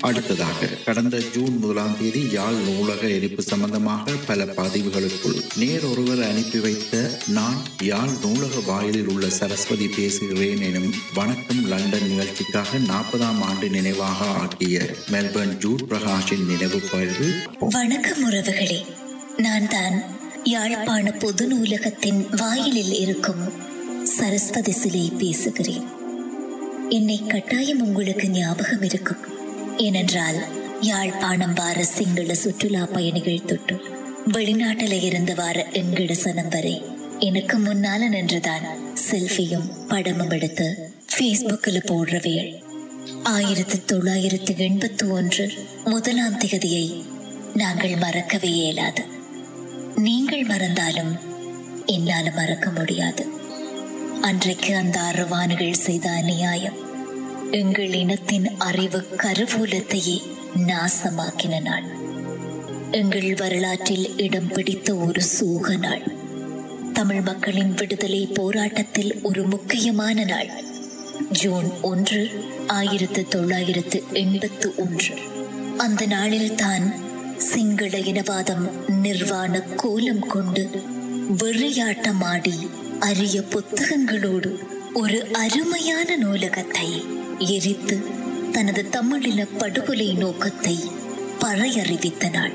அடுத்ததாக கடந்த ஜூன் முதலாம் தேதி யாழ் நூலக எரிப்பு சம்பந்தமாக பல பதிவுகளுக்குள் நேரொருவர் அனுப்பி வைத்த நான் யாழ் நூலக வாயிலில் உள்ள சரஸ்வதி பேசுகிறேன் எனும் வணக்கம் லண்டன் நிகழ்ச்சிக்காக நாற்பதாம் ஆண்டு நினைவாக ஆக்கிய மெல்பர்ன் ஜூட் பிரகாஷின் நினைவு பகிர்வு வணக்கம் உறவுகளே நான் தான் யாழ்ப்பாண பொது நூலகத்தின் வாயிலில் இருக்கும் சரஸ்வதி சிலை பேசுகிறேன் என்னை கட்டாயம் உங்களுக்கு ஞாபகம் இருக்கும் ஏனென்றால் யாழ்ப்பாணம் வார சிங்கள சுற்றுலா பயணிகள் தொட்டு வெளிநாட்டில இருந்து வார எங்கட சனம் வரை எனக்கு முன்னால நின்றுதான் செல்ஃபியும் படமும் எடுத்து ஃபேஸ்புக்கில் போடுறவையள் ஆயிரத்தி தொள்ளாயிரத்தி எண்பத்தி ஒன்று முதலாம் திகதியை நாங்கள் மறக்கவே இயலாது நீங்கள் மறந்தாலும் என்னால மறக்க முடியாது அன்றைக்கு அந்த அரவான்கள் செய்த அநியாயம் எங்கள் இனத்தின் அறிவு கருவூலத்தையே நாசமாக்கின நாள் எங்கள் வரலாற்றில் இடம் பிடித்த ஒரு சோக நாள் தமிழ் மக்களின் விடுதலை போராட்டத்தில் ஒரு முக்கியமான நாள் ஜூன் ஒன்று ஆயிரத்து தொள்ளாயிரத்து எண்பத்து ஒன்று அந்த நாளில் தான் சிங்கள இனவாதம் நிர்வாண கோலம் கொண்டு வெறியாட்டமாடி அரிய புத்தகங்களோடு ஒரு அருமையான நூலகத்தை எரித்து தனது தமிழின படுகொலை நோக்கத்தை பறையறிவித்த நாள்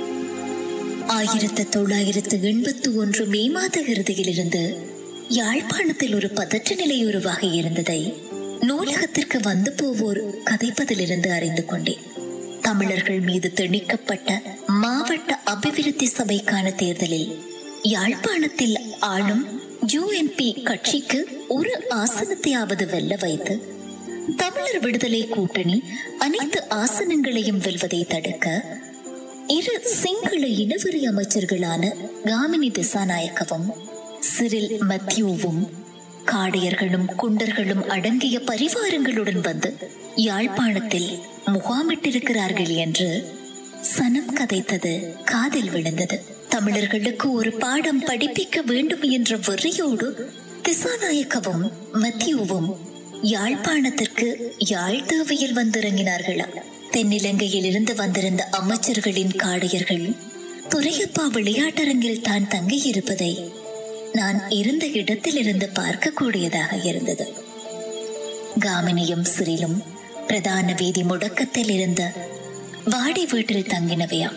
ஆயிரத்து தொள்ளாயிரத்து எண்பத்தி ஒன்று மே மாத இறுதியிலிருந்து யாழ்ப்பாணத்தில் ஒரு பதற்ற நிலை உருவாகி இருந்ததை நூலகத்திற்கு வந்து போவோர் கதைப்பதிலிருந்து அறிந்து கொண்டேன் தமிழர்கள் மீது திணிக்கப்பட்ட மாவட்ட அபிவிருத்தி சபைக்கான தேர்தலில் யாழ்ப்பாணத்தில் ஆளும் யூஎன்பி கட்சிக்கு ஒரு ஆசனத்தையாவது வெல்ல வைத்து தமிழர் விடுதலை கூட்டணி அனைத்து ஆசனங்களையும் வெல்வதை தடுக்க இரு சிங்கள இனவெறி அமைச்சர்களான காமினி திசாநாயக்கவும் சிறில் மத்யூவும் காடையர்களும் குண்டர்களும் அடங்கிய பரிவாரங்களுடன் வந்து யாழ்ப்பாணத்தில் முகாமிட்டிருக்கிறார்கள் என்று சனம் கதைத்தது காதில் விழுந்தது தமிழர்களுக்கு ஒரு பாடம் படிப்பிக்க வேண்டும் என்ற வெறியோடு திசாநாயக்கவும் மத்தியுவும் யாழ்ப்பாணத்திற்கு யாழ் தேவையில் வந்திறங்கினார்களா தென்னிலங்கையில் இருந்து வந்திருந்த அமைச்சர்களின் காடையர்கள் துரையப்பா விளையாட்டரங்கில் தான் தங்கியிருப்பதை நான் இருந்த இடத்திலிருந்து பார்க்கக்கூடியதாக இருந்தது காமினியும் சிறிலும் பிரதான வீதி முடக்கத்தில் இருந்த வாடி வீட்டில் தங்கினவையாம்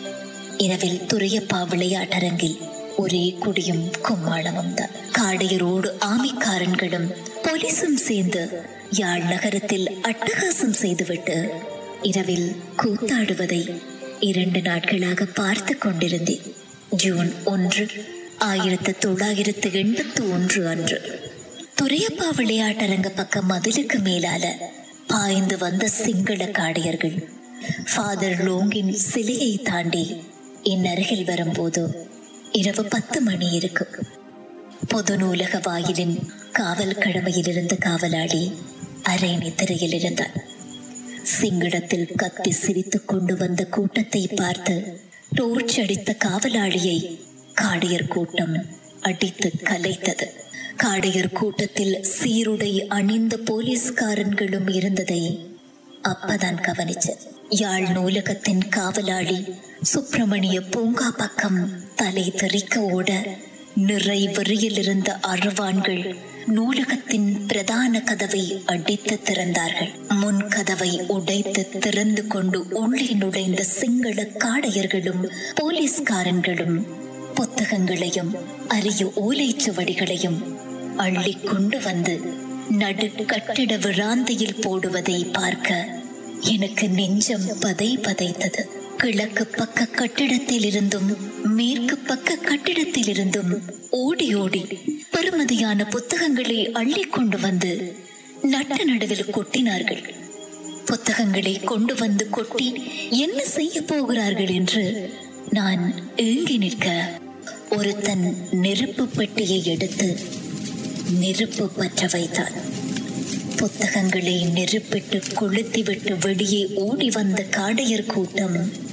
இரவில் துரையப்பா விளையாட்டரங்கில் ஒரே குடியும் கும்மாளமும் தான் காடையரோடு ஆமைக்காரன்களும் போலீசும் சேர்ந்து யாழ் நகரத்தில் அட்டகாசம் செய்துவிட்டு இரவில் கூத்தாடுவதை இரண்டு நாட்களாக பார்த்து கொண்டிருந்தேன் ஜூன் ஒன்று ஆயிரத்து தொள்ளாயிரத்து எண்பத்தி ஒன்று அன்று துரையப்பா விளையாட்டரங்க பக்கம் மதிலுக்கு மேலால பாய்ந்து வந்த சிங்கள காடையர்கள் ஃபாதர் லோங்கின் சிலையை தாண்டி என் அருகில் வரும்போது இரவு பத்து மணி இருக்கும் பொது நூலக வாயிலின் காவல் கடமையில் இருந்த காவலாளி அரை நித்திரையில் இருந்தார் சிங்களத்தில் கத்தி சிரித்துக் கொண்டு வந்த கூட்டத்தை பார்த்து டோர்ச் அடித்த காவலாளியை காடையர் கூட்டம் அடித்து கலைத்தது காடையர் கூட்டத்தில் சீருடை அணிந்த போலீஸ்காரன்களும் இருந்ததை அப்பதான் கவனிச்சேன் யாழ் நூலகத்தின் காவலாளி சுப்பிரமணிய பூங்கா பக்கம் தலை தெறிக்க ஓட நிறை வெறியில் இருந்த அறவான்கள் நூலகத்தின் பிரதான கதவை அடித்து திறந்தார்கள் முன் கதவை உடைத்து திறந்து கொண்டு உள்ளே நுழைந்த சிங்கள காடையர்களும் போலீஸ்காரன்களும் புத்தகங்களையும் அரிய ஓலைச்சுவடிகளையும் அள்ளி கொண்டு வந்து நடு கட்டிட விராந்தையில் போடுவதை பார்க்க எனக்கு நெஞ்சம் பதை பதைத்தது கிழக்கு பக்க கட்டிடத்தில் இருந்தும் மேற்கு பக்க கட்டிடத்தில் இருந்தும் ஓடி ஓடி பெருமதியான புத்தகங்களை அள்ளி கொண்டு வந்து நட்ட நடுவில் கொட்டினார்கள் புத்தகங்களை கொண்டு வந்து கொட்டி என்ன செய்ய போகிறார்கள் என்று நான் ஏங்கி நிற்க ஒருத்தன் நெருப்பு பெட்டியை எடுத்து நெருப்பு பற்ற வைத்தான் புத்தகங்களை நெருப்பிட்டு கொளுத்திவிட்டு வெளியே ஓடி வந்த காடையர் கூட்டம்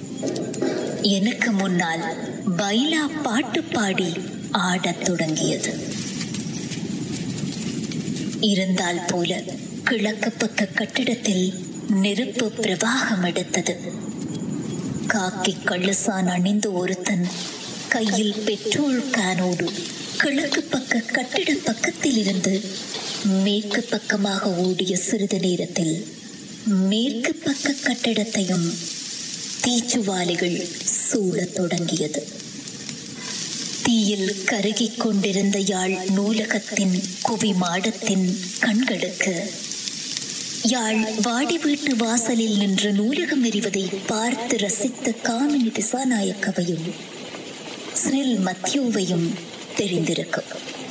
எனக்கு முன்னால் பைலா பாட்டு பாடி ஆடத் தொடங்கியது இருந்தால் போல கிழக்கு பக்க கட்டிடத்தில் நெருப்பு பிரவாகம் எடுத்தது காக்கி கள்ளுசான் அணிந்த ஒருத்தன் கையில் பெட்ரோல் கேனோடு கிழக்கு பக்க கட்டிட பக்கத்தில் இருந்து மேற்கு பக்கமாக ஓடிய சிறிது நேரத்தில் மேற்கு பக்க கட்டிடத்தையும் தீச்சுவாலிகள் சூழத் தொடங்கியது தீயில் கருகிக் கொண்டிருந்த யாழ் நூலகத்தின் குவி மாடத்தின் கண்களுக்கு யாழ் வாடி வீட்டு வாசலில் நின்று நூலகம் எறிவதை பார்த்து ரசித்த காமினி திசாநாயக்கவையும் ஸ்னில் மத்யூவையும் தெரிந்திருக்கும்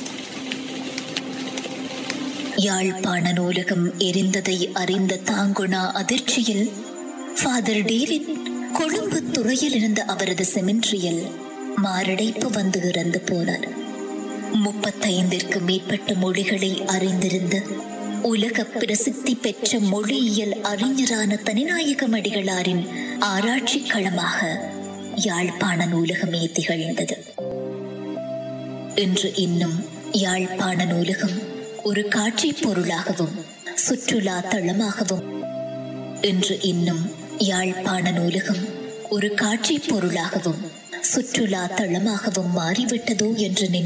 யாழ்ப்பாண நூலகம் எரிந்ததை அறிந்த தாங்குணா அதிர்ச்சியில் ஃபாதர் டேவிட் கொழும்பு துறையில் இருந்த அவரது செமின்ட்ரியில் மாரடைப்பு வந்து இறந்து போனார் முப்பத்தைந்திற்கு மேற்பட்ட மொழிகளை அறிந்திருந்த உலக பிரசித்தி பெற்ற மொழியியல் அறிஞரான தனிநாயகம் அடிகளாரின் ஆராய்ச்சி களமாக யாழ்ப்பாண நூலகமே திகழ்ந்தது இன்று இன்னும் யாழ்ப்பாண நூலகம் ஒரு காட்சி பொருளாகவும் சுற்றுலா தளமாகவும் இன்று இன்னும் யாழ்ப்பாண நூலகம் ஒரு காட்சி பொருளாகவும் சுற்றுலா தளமாகவும் மாறிவிட்டதோ என்று